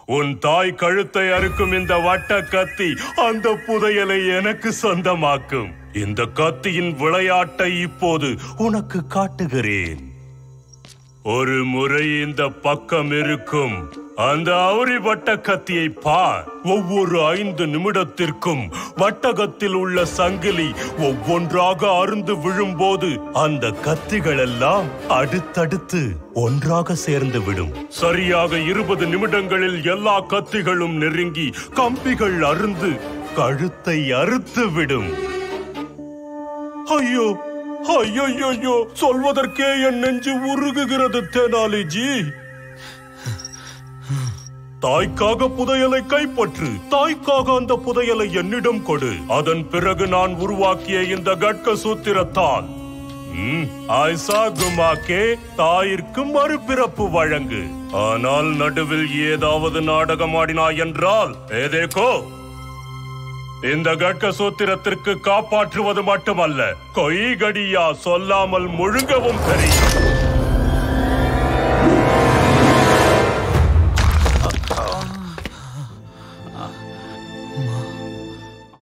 உன் தாய் கழுத்தை அறுக்கும் இந்த வட்ட கத்தி அந்த புதையலை எனக்கு சொந்தமாக்கும் இந்த கத்தியின் விளையாட்டை இப்போது உனக்கு காட்டுகிறேன் ஒரு முறை இந்த பக்கம் இருக்கும் அந்த அவுரி வட்ட கத்தியை பார் ஒவ்வொரு ஐந்து நிமிடத்திற்கும் வட்டகத்தில் உள்ள சங்கிலி ஒவ்வொன்றாக அருந்து விழும்போது அந்த கத்திகள் எல்லாம் அடுத்தடுத்து ஒன்றாக சேர்ந்து விடும் சரியாக இருபது நிமிடங்களில் எல்லா கத்திகளும் நெருங்கி கம்பிகள் அருந்து கழுத்தை அறுத்து விடும் ஐயோ ஐயோ சொல்வதற்கே என் நெஞ்சு உருகுகிறது தெனாலிஜி தாய்க்காக புதையலை கைப்பற்று தாய்க்காக அந்த புதையலை என்னிடம் கொடு அதன் பிறகு நான் உருவாக்கிய இந்த கட்க சூத்திரத்தால் ம், ஆயிஷா குமாக்கே தாயிற்கு மறுபிறப்பு வழங்கு ஆனால் நடுவில் ஏதாவது நாடகம் ஆடினாய் என்றால் ஏதேகோ இந்த கட்க சூத்திரத்திற்கு காப்பாற்றுவது மட்டுமல்ல கொய்கடியா சொல்லாமல் முழுங்கவும் தெரியும்